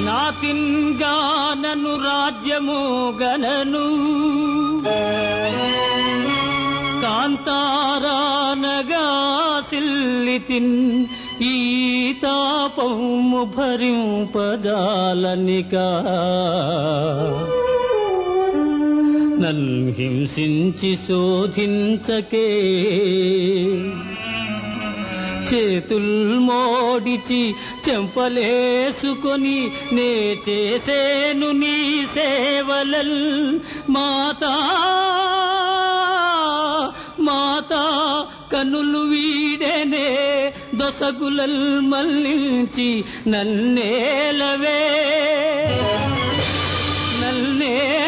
నాతిన్గానను రాజ్యము గనను కాంతారానగా సిల్లితిన్ ఈ తాపము భరింపజాలనికా నన్ను హింసించి శోధించకే చేతుల్ మోడిచి చెంపలేసుకొని నే చేసేను నీ సేవలల్ మాతా మాతా కనులు వీడేనే దొసగులల్ మల్లించి నన్నేలవే నన్నే